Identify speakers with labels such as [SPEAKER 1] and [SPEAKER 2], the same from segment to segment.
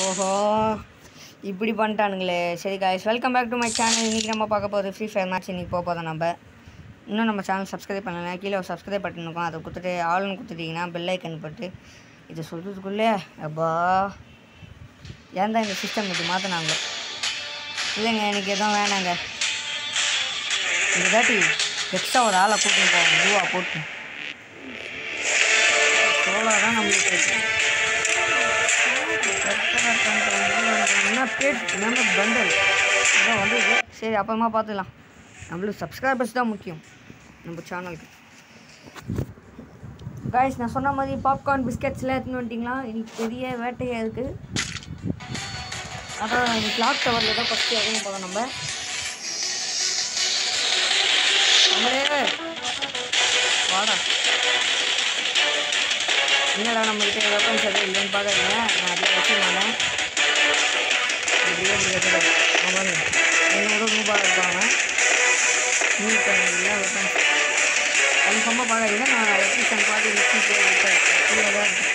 [SPEAKER 1] ஓஹோ இப்படி பண்ணிட்டானுங்களே சரி guys welcome back to my channel இன்றைக்கி நம்ம பார்க்க போகிறது ஃப்ரீ ஃபயர் மேட்ச் இன்றைக்கி போக போதும் நம்ம இன்னும் நம்ம சேனல் சப்ஸ்கிரைப் பண்ணல கீழே ஒரு சப்ஸ்கிரைப் பட்டன் இருக்கும் அதை கொடுத்துட்டு ஆளுன்னு கொடுத்துட்டிங்கன்னா பெல் ஐக்கன் போட்டு இதை சொல்கிறதுக்குள்ளே அப்பா ஏன் தான் இந்த சிஸ்டம் இது மாற்றினாங்க இல்லைங்க எனக்கு எதுவும் வேணாங்க இந்த தாட்டி எக்ஸ்ட்ரா ஒரு ஆளை கூட்டின்னு போவோம் ரூபா போட்டு சோலா தான் நம்மளுக்கு இருக்கு. என்ன பேட் என்ன பண்டல் அதான் வந்தது சரி அப்புறமா பார்த்துக்கலாம் நம்மளுக்கு சப்ஸ்கிரைபர்ஸ் தான் முக்கியம் நம்ம சேனலுக்கு காய்ஸ் நான் சொன்ன மாதிரி பாப்கார்ன் பிஸ்கெட்ஸ்லாம் எடுத்துன்னு வந்துட்டிங்களா இன்னைக்கு பெரிய வேட்டையாக இருக்குது அதான் இந்த கிளாக் டவரில் தான் ஃபஸ்ட்டு இறங்க போகிறோம் நம்ம நம்மளே வாடா என்னடா நம்மகிட்ட வெப்பன்ஸ் எதுவும் இல்லைன்னு பார்க்குறீங்க நான் அதில் வச்சுருந்தேன் அப்படியே முடியாது ஆமாங்க ஐநூறு ரூபாய் இருப்பாங்க நூற்றி இல்லை வெப்பன்ஸ் கன்ஃபார்மாக பார்க்காதீங்க நான் எலக்ட்ரிஷன் பார்த்து மிஷின் போய் ஃப்ரீயாக தான் இருக்கும்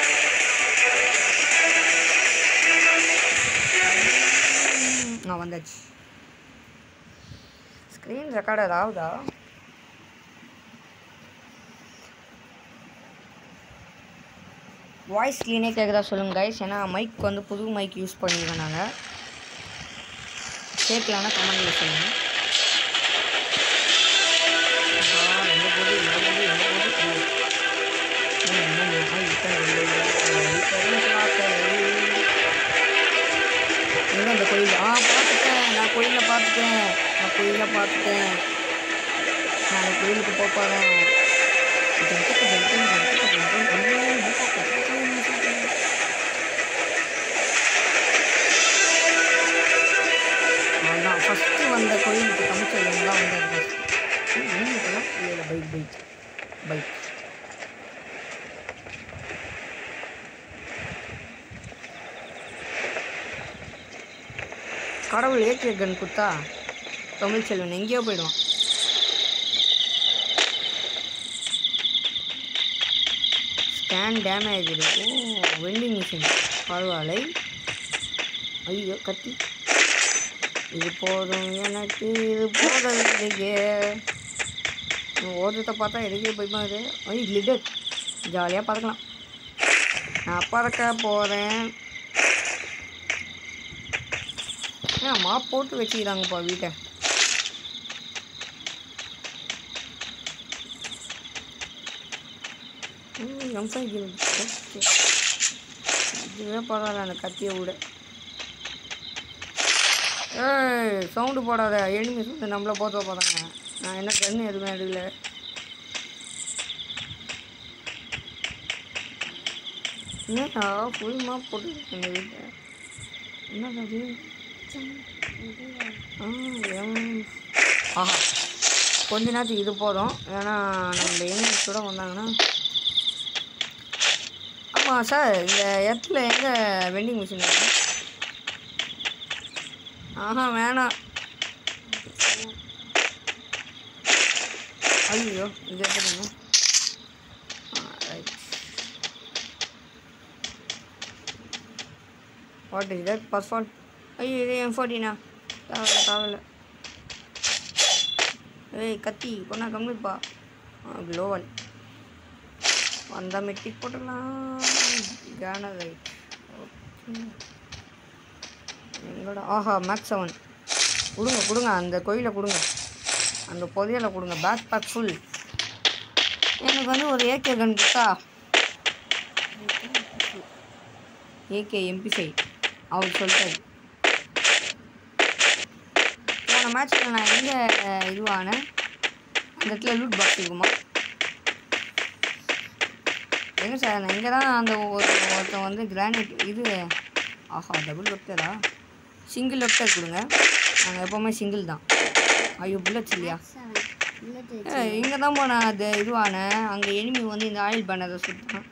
[SPEAKER 1] நான் வந்தாச்சு ஸ்க்ரீன் ரெக்கார்டர் ஆகுதா வாய்ஸ் க்ளீனே கேட்குதா சொல்லுங்கள் கைஸ் ஏன்னா மைக் வந்து புது மைக் யூஸ் பண்ணியிருக்கோம் நாங்கள் கேட்கலான்னா கமெண்டில் சொல்லுங்கள் ஆஹா, எங்க போகுது, எங்க போகுது, எங்க போகுது? ஓ. ம், ம், ஆ, இப்ப இல்லை. எங்க இந்த கோயில் ஆ பார்த்துட்டேன் நான் கோயிலில் பார்த்துட்டேன் நான் கோயிலில் பார்த்துட்டேன் நான் அந்த கோயிலுக்கு போக போகிறேன் ஜனத்துக்கு ஜனத்துக்கு ஜனத்துக்கு ஜனத்துக்கு அதான் ஃபஸ்ட்டு வந்த கோயிலுக்கு தமிழ்ச்செல்வன் தான் வந்தார் ஃபஸ்ட் இல்லை பைக் பைக் பைக் கடவுள் ஏற்றிய கன் குத்தா தமிழ்ச்செல்வன் எங்கேயோ போயிடுவான் ஸ்கேன் டேமேஜ் இருக்கு ஓ வெண்டிங் மிஷின் பரவாயில்லை ஐயோ கத்தி இது போதும் எனக்கு இது போதவில்லையே ஓடுறத பார்த்தா எதுக்கே போய்ப்பாது ஐய் லிடர் ஜாலியாக பறக்கலாம் நான் பறக்க போகிறேன் ஏன் மாப் போட்டு வச்சுக்கிறாங்கப்பா வீட்டை எம்ஃபை ஓகே இதுவே பரவாயில்ல அந்த கத்தியை விட ஏய் சவுண்டு போடாத எனிமி வந்து நம்மளை போத்த போகிறாங்க நான் என்ன கன்று எதுவுமே எடுக்கல என்னடா ஃபுல் மாப் போட்டு இந்த வீட்டில் என்னடா அது ஆ எம் ஆஹா கொஞ்ச நேரத்துக்கு இது போதும் ஏன்னா நம்ம எனிமிஸ் கூட வந்தாங்கன்னா ஆமாம் சார் இந்த இடத்துல எங்கே வெண்டிங் மிஷின் இருக்கு ஆஹா வேணாம் ஐயோ இது எடுத்துருங்க ரைட் வாட் இஸ் தட் பர்ஃபால் ஐயோ இது எம் ஃபோர்ட்டினா தேவையில்ல தேவையில்ல ஏய் கத்தி கொண்டா கம்மிப்பா க்ளோவல் வந்தா மெட்டிக் போட்டுடலாம் கேன ரைட் எங்கடா ஆஹா மேக்ஸ் செவன் கொடுங்க கொடுங்க அந்த கோயிலை கொடுங்க அந்த புதையலை கொடுங்க பேக் பேக் ஃபுல் எனக்கு வந்து ஒரு ஏகே கன் கொடுத்தா ஏகே எம்பி ஃபைவ் அவர் சொல்லிட்டாரு போன மேட்ச்சில் நான் எங்கே இதுவானேன் அந்த இடத்துல லூட் பாக்ஸ் இருக்குமா எங்க சார் நான் இங்கே தான் அந்த ஒரு ஒருத்தன் வந்து கிரானைட் இது ஆஹா டபுள் லொப்டரா சிங்கிள் லொப்டர் கொடுங்க நாங்கள் எப்போவுமே சிங்கிள் தான் ஐயோ புல்லட்ஸ் இல்லையா இங்கே தான் போனேன் அது இதுவானேன் அங்கே எனிமி வந்து இந்த ஆயில் பண்ணதை சுட்டான்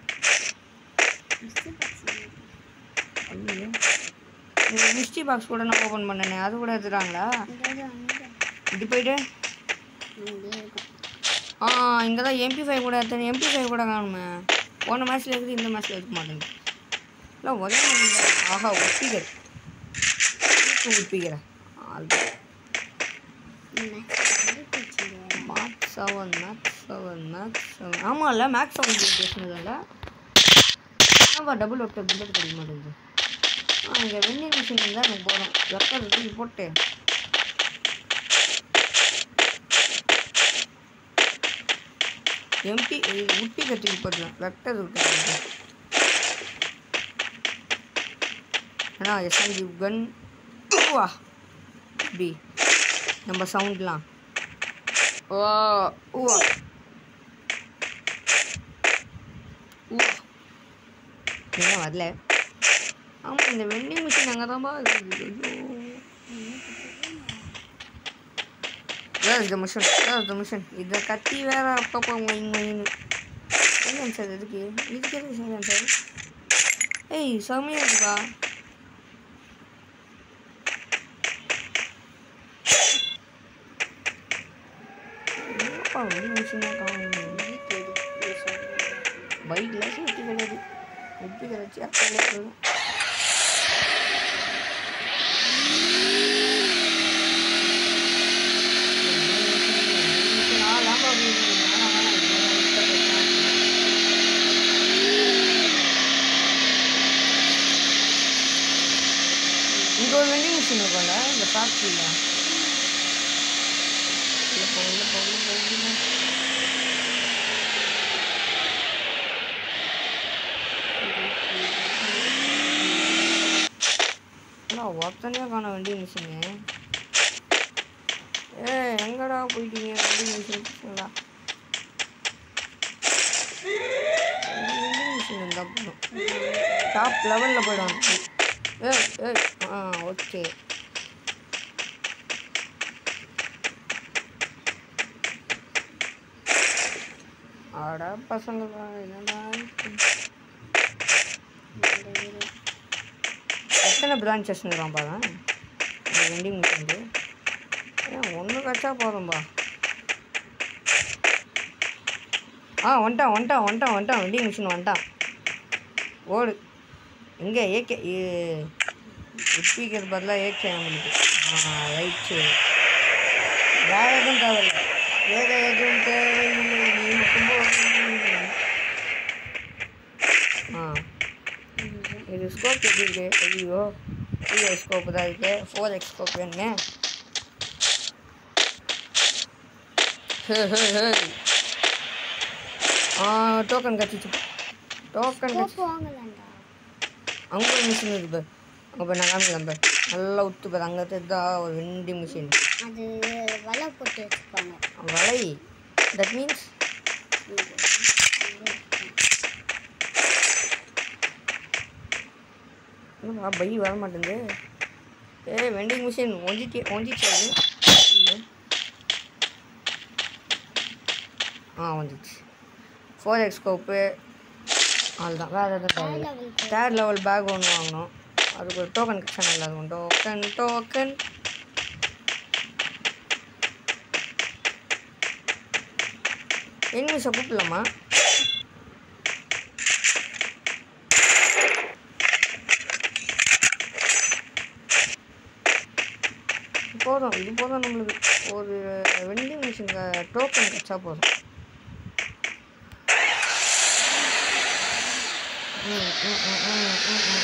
[SPEAKER 1] ஐயோ இந்த மிஸ்டி பாக்ஸ் கூட நான் ஓப்பன் பண்ணேனே அது கூட எடுத்துட்டாங்களா இது போயிட்டு ஆ இங்கே தான் எம்பி ஃபைவ் கூட எடுத்தேன் எம்பி ஃபைவ் கூட காணுமே போன மேட்ச்சில் இருக்குது இந்த மேட்ச்சில் இருக்க மாட்டேங்குது இல்லை ஒரே மாதிரி இல்லை. ஆஹா ஒப்பிகள் ஒப்பிக்கிறேன் max seven max seven max seven ஆமாம் இல்லை மேக்ஸ் செவன் பேசுனதில்ல ஆமாம் டபுள் ஒர்க் புல்லட் கிடைக்க மாட்டேங்குது ஆ இங்கே வெண்டிங் மிஷின் இருந்தால் எனக்கு போதும் வெக்கர் தூக்கி போட்டு எம்பி உப்பி கட்டிக்கு போட்டுருவேன் வெக்டர் விட்டு ஏன்னா எஸ்என்ஜி கன் வா இப்படி நம்ம சவுண்ட்லாம் ஓ ஊவா ஊவா என்ன வரல ஆமாம் இந்த வெண்டிங் மிஷின் அங்கே தான்ப்பா இருக்குது ஐயோ வேறு இந்த மிஷின் வேறு இந்த மிஷின் இதை கத்தி வேற அப்பப்போ மொயின் மொயின்னு என்ன சார் இதுக்கு இதுக்கு எதுக்கு சார் சார் ஏய் செம்மையாக இருக்குப்பா என்னப்பா வெண்டிங் மிஷின் காணும் பைக்கில் சுற்றி கிடையாது உப்பி கிடச்சி அக்கா இங்கே ஒரு வெண்டிங் மிஷின் இருக்கும்ல இந்த ஃபேக்ட்ரியில் இல்லை போகல போகல போகல அண்ணா ஒருத்தனையாக காண வெண்டிங் மிஷினு ஏ எங்கடா போயிட்டீங்க வெண்டிங் மிஷின் பசங்களா வெண்டிங் மிஷின் இருந்தால் போதும் டாப் லெவலில் போயிடும் ஏ ஏ ஆ ஓகே ஆடா பசங்களா என்னடா இது? எத்தனை பிரான்ச்சஸ் இருக்கான் பாரு அந்த வெண்டிங் மிஷினுக்கு ஏன் ஒன்று கச்சா போதும்பா ஆ வந்துட்டான் வந்துட்டான் வந்துட்டான் வந்துட்டான் வெண்டிங் மிஷின் வந்துட்டான் ஓடு எங்கே ஏகே உப்பிக்கிறது பதிலாக ஏகே நம்மளுக்கு ஆ ரைட்டு வேற எதுவும் தேவையில்லை வேற எதுவும் தேவையில்லை நீ மட்டும் போதும். ஆ இது ஸ்கோப் எப்படி இருக்கு ஐயோ ஐயோ ஸ்கோப் தான் இருக்கு ஃபோர் எக்ஸ் ஸ்கோப் வேணுங்க ஹே ஹே ஹே ஆ டோக்கன் கட்டிச்சு டோக்கன் கட்சி
[SPEAKER 2] வாங்கலாம்டா
[SPEAKER 1] அங்கே ஒரு மிஷின் இருக்கு பாரு அங்கே போய் நான் காமிக்கலாம் பாரு நல்லா உத்து பாரு அங்கே தெரிஞ்சா ஒரு வெண்டிங் மிஷின்
[SPEAKER 2] அது வலை போட்டு வச்சுப்பாங்க
[SPEAKER 1] வலை தட் மீன்ஸ் என்னப்பா பை வர மாட்டேங்குது ஏ வெண்டிங் மிஷின் ஒஞ்சிச்சு ஒஞ்சிச்சு அது இல்ல. ஆ வந்துச்சு ஃபோர் எக்ஸ் ஸ்கோப்பு அவ்வளோதான் வேறு எதுவும் தேவையில்லை
[SPEAKER 2] லெவல்
[SPEAKER 1] தேர்ட் லெவல் பேக் ஒன்று வாங்கணும் அதுக்கு ஒரு டோக்கன் கட்சன் இல்லை அது டோக்கன் டோக்கன் எனிமிஸை கூப்பிடலாமா போதும் இது போதும் நம்மளுக்கு ஒரு வெண்டிங் மிஷின் டோக்கன் கிடச்சா போதும் ம், ம், ம், ம், ம், ம்,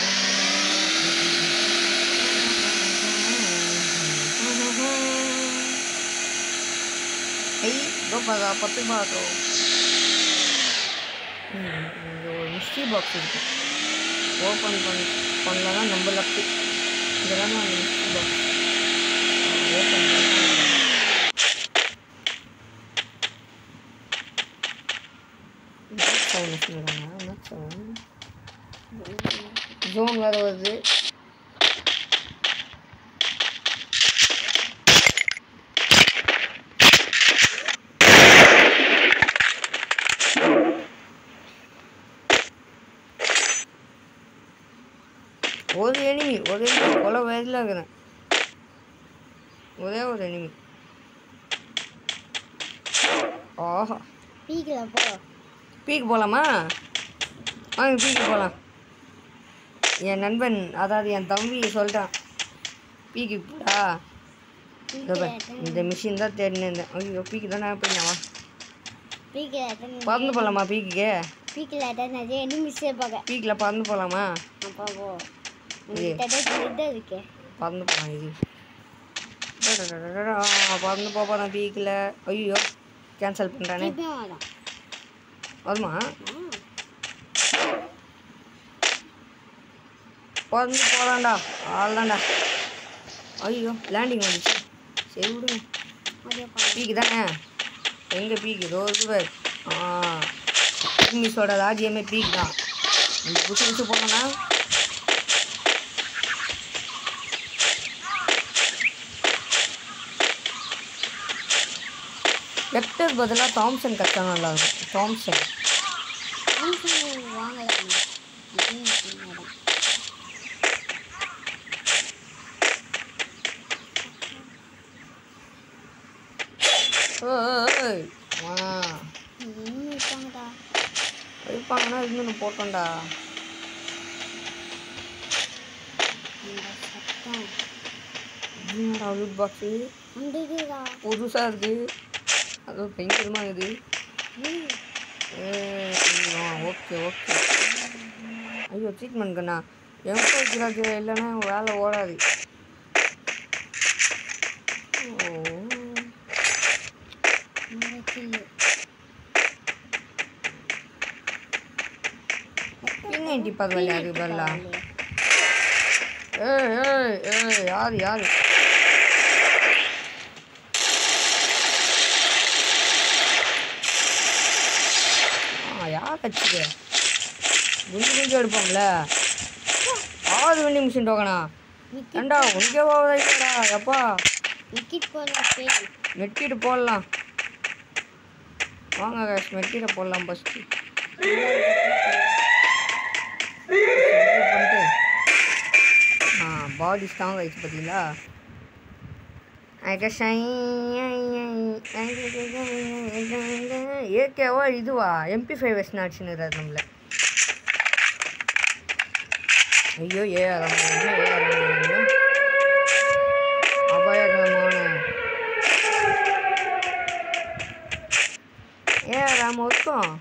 [SPEAKER 1] ம். ஐய் இதோ பாதா பத்து பாதோ இங்கே ஒரு மிஸ்ட்ரி பாக்ஸ் இருக்கு ஓப்பன் பண்ண பண்ணலன்னா நம்ம லக்கு இதெல்லாம் அந்த மிஸ்ட்ரி பாக்ஸ் ஓப்பன் பண்ண சவுண்ட் சொல்லுறாங்க சவுண்ட் ஜோன் வேறு வருது ஒரு எனிமி ஒரு எனிமி கொலை வயதில் இருக்கிறேன் ஒரே ஒரு எனிமி ஆஹா
[SPEAKER 2] பீக்கில் போ
[SPEAKER 1] பீக்கு போகலாமா வாங்க பீக்கு போகலாம் என் நண்பன் அதாவது என் தம்பி சொல்லிட்டான் பீக்கு போடா இதோ பாரு, இந்த மிஷின் தான் தேடினு இருந்தேன் ஐயோ பீக்கு தானே போயினாவா
[SPEAKER 2] பீக்கில்
[SPEAKER 1] பறந்து போகலாமா பீக்குக்கு
[SPEAKER 2] பீக்கில் நிறைய எனிமிஸே பார்க்க
[SPEAKER 1] பீக்கில் பறந்து போகலாமா
[SPEAKER 2] அப்பா போ
[SPEAKER 1] இது.
[SPEAKER 2] உங்ககிட்ட இது இருக்கே
[SPEAKER 1] பறந்து போகலாம் இது டடடடடடா, பறந்து போக போகிறேன் பீக்கில் ஐயோ கேன்சல் பண்ணுறானே
[SPEAKER 2] திருப்பியும் வரும்
[SPEAKER 1] வருமா
[SPEAKER 2] ஆ.
[SPEAKER 1] பறந்து போகலாம்டா அவ்வளோதான்டா ஐயோ லேண்டிங் வந்துச்சு சரி விடுங்க
[SPEAKER 2] அப்படியே பாருங்க
[SPEAKER 1] பீக்கு தானே எங்கே பீக்கு ரோஸ் பேர் ஆ மிஸ்ஸோட ராஜ்யமே பீக் தான் இந்த புதுசு புதுசு போனோன்னா வெக்டர் பதிலாக தாம்சன் கட்டா நல்லா இருக்கும் தாம்சன்
[SPEAKER 2] சாம்சங் வாங்கலாம் அப்படின்னு சொன்னாங்க
[SPEAKER 1] ஏய் வா
[SPEAKER 2] இன்னும் இருப்பாங்கடா
[SPEAKER 1] இருப்பாங்கன்னா இன்னொன்று போட்டோம்டா
[SPEAKER 2] அந்த சத்தம்
[SPEAKER 1] என்னடா லூட் பாக்ஸு
[SPEAKER 2] வந்துடுடா
[SPEAKER 1] புதுசாக இருக்குது அதுவும் பயங்கரமாக இருக்குது
[SPEAKER 2] ம்
[SPEAKER 1] ஓகே ஓகே ஐயோ ட்ரீட்மெண்ட் கண்ணா எம்போ வைக்கிறாச்சு இல்லைன்னா வேலை ஓடாது ஓ
[SPEAKER 2] இந்த கில்லு
[SPEAKER 1] பின்னேட்டி பரவாயில்ல அது பதிலா ஏய் ஏய் ஏய் யார் யார் ஆ யார் கட்சிக்க குஞ்சு குஞ்சு எடுப்போம்ல ஆறு வண்டி மிஷின் டோக்கனா ஏண்டா உனக்கே போவதா எப்பா
[SPEAKER 2] விக்கெட் போல பேர்
[SPEAKER 1] மெட்டிட்டு போடலாம் வாங்க guys, மெட்டிட்டு போடலாம் ஃபஸ்ட்டு பண்ணிட்டு ஆ பாடி ஸ்ட்ராங் ஆயிடுச்சு பார்த்தீங்களா ஏகேவா இதுவா எம்பி ஃபைவ் வெஸ்ட் ஆச்சுன்னு நம்மள ஐயோ ஏ அபாயகரமான ஏ ராம இருக்கும்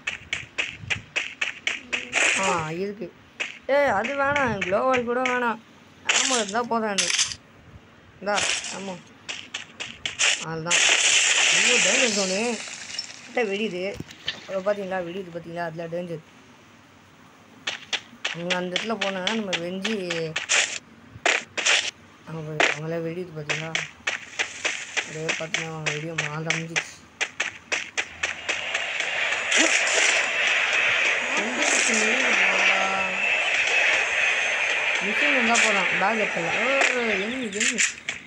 [SPEAKER 1] ஆ இருக்கு ஏ அது வேணாம் க்ளோவல் கூட வேணாம் ஆமாம் இருந்தால் போதும் எனக்கு இந்தா ஆமாம் அதுதான் ஐயோ டேஞ்சர் ஜோனு கிட்ட வெடியுது அப்புறம் பார்த்தீங்களா வெடியுது பார்த்தீங்களா அதில் டேஞ்சர் அவங்க அந்த இடத்துல போனாங்கன்னா நம்ம வெஞ்சி அவங்க அவங்கள வெடியுது பார்த்தீங்களா அப்படியே பார்த்தீங்கன்னா அவங்க வெடியும் மாலை முடிஞ்சிச்சு மிஷின் இருந்தால் போதும் பேக் எடுத்துடலாம் ஓ எண்ணி எண்ணி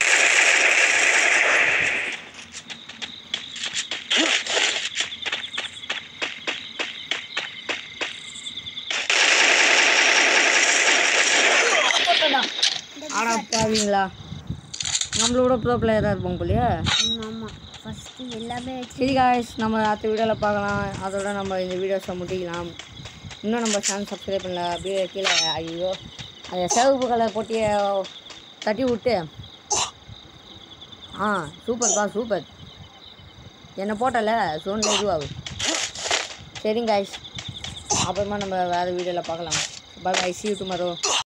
[SPEAKER 1] ஆடா பாவீங்களா நம்மளோட ப்ரோ பிளேயராக இருப்போம் போலியே
[SPEAKER 2] ஆமாம் ஃபஸ்ட்டு எல்லாமே வச்சு
[SPEAKER 1] சரி காய்ஸ் நம்ம அடுத்த வீடியோவில் பார்க்கலாம் அதோட நம்ம இந்த வீடியோஸை முடிக்கலாம் இன்னும் நம்ம சேனல் சப்ஸ்கிரைப் பண்ணல அப்படியே கீழே ஐயோ அந்த சிவப்பு கலர் போட்டியை தட்டி விட்டு ஆ சூப்பர்ப்பா சூப்பர் என்னை போட்டல சோனில் இதுவாகும் சரிங்க காய்ஸ் அப்புறமா நம்ம வேறு வீடியோவில் பார்க்கலாம் bye bye see you tomorrow